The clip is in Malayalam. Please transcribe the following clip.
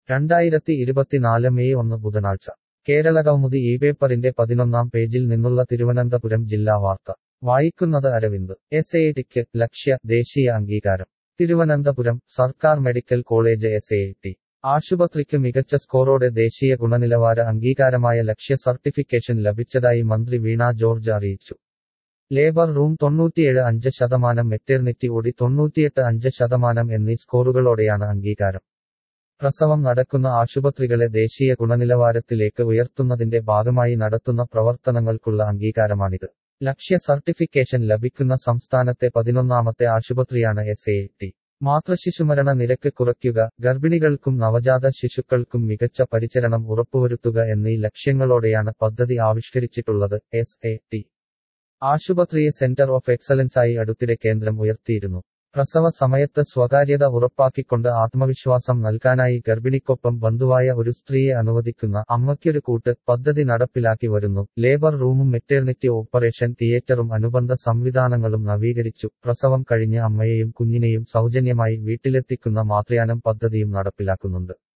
രണ്ടായിരത്തി ഇരുപത്തിനാല് മെയ് ഒന്ന് ബുധനാഴ്ച കേരളകൗമുദി ഈ പേപ്പറിന്റെ പതിനൊന്നാം പേജിൽ നിന്നുള്ള തിരുവനന്തപുരം ജില്ലാ വാർത്ത വായിക്കുന്നത് അരവിന്ദ് എസ് ഐ ടിക്ക് ലക്ഷ്യ ദേശീയ അംഗീകാരം തിരുവനന്തപുരം സർക്കാർ medical college S I T ആശുപത്രിക്ക് മികച്ച സ്കോറോടെ ദേശീയ ഗുണനിലവാര അംഗീകാരമായ ലക്ഷ്യ സർട്ടിഫിക്കേഷൻ ലഭിച്ചതായി മന്ത്രി വീണ ജോർജ് അറിയിച്ചു ലേബർ റൂം തൊണ്ണൂറ്റിയേഴ് അഞ്ച് ശതമാനം മെറ്റേർണിറ്റി ഓടി തൊണ്ണൂറ്റിയെട്ട് അഞ്ച് ശതമാനം എന്നീ സ്കോറുകളോടെയാണ് അംഗീകാരം പ്രസവം നടക്കുന്ന ആശുപത്രികളെ ദേശീയ ഗുണനിലവാരത്തിലേക്ക് ഉയർത്തുന്നതിന്റെ ഭാഗമായി നടത്തുന്ന പ്രവർത്തനങ്ങൾക്കുള്ള അംഗീകാരമാണിത് ലക്ഷ്യ സർട്ടിഫിക്കേഷൻ ലഭിക്കുന്ന സംസ്ഥാനത്തെ പതിനൊന്നാമത്തെ ആശുപത്രിയാണ് എസ് എ ടി മാതൃശിശുമരണ നിരക്ക് കുറയ്ക്കുക ഗർഭിണികൾക്കും നവജാത ശിശുക്കൾക്കും മികച്ച പരിചരണം ഉറപ്പുവരുത്തുക എന്നീ ലക്ഷ്യങ്ങളോടെയാണ് പദ്ധതി ആവിഷ്കരിച്ചിട്ടുള്ളത് എസ് എ ടി ആശുപത്രിയെ സെന്റർ ഓഫ് എക്സലൻസായി അടുത്തിടെ കേന്ദ്രം ഉയർത്തിയിരുന്നു പ്രസവ സമയത്ത് സ്വകാര്യത ഉറപ്പാക്കിക്കൊണ്ട് ആത്മവിശ്വാസം നൽകാനായി ഗർഭിണിക്കൊപ്പം ബന്ധുവായ ഒരു സ്ത്രീയെ അനുവദിക്കുന്ന അമ്മയ്ക്കൊരു കൂട്ട് പദ്ധതി നടപ്പിലാക്കി വരുന്നു ലേബർ റൂമും മെറ്റേർണിറ്റി ഓപ്പറേഷൻ തിയേറ്ററും അനുബന്ധ സംവിധാനങ്ങളും നവീകരിച്ചു പ്രസവം കഴിഞ്ഞ് അമ്മയെയും കുഞ്ഞിനെയും സൗജന്യമായി വീട്ടിലെത്തിക്കുന്ന മാതൃയാനം പദ്ധതിയും നടപ്പിലാക്കുന്നുണ്ട്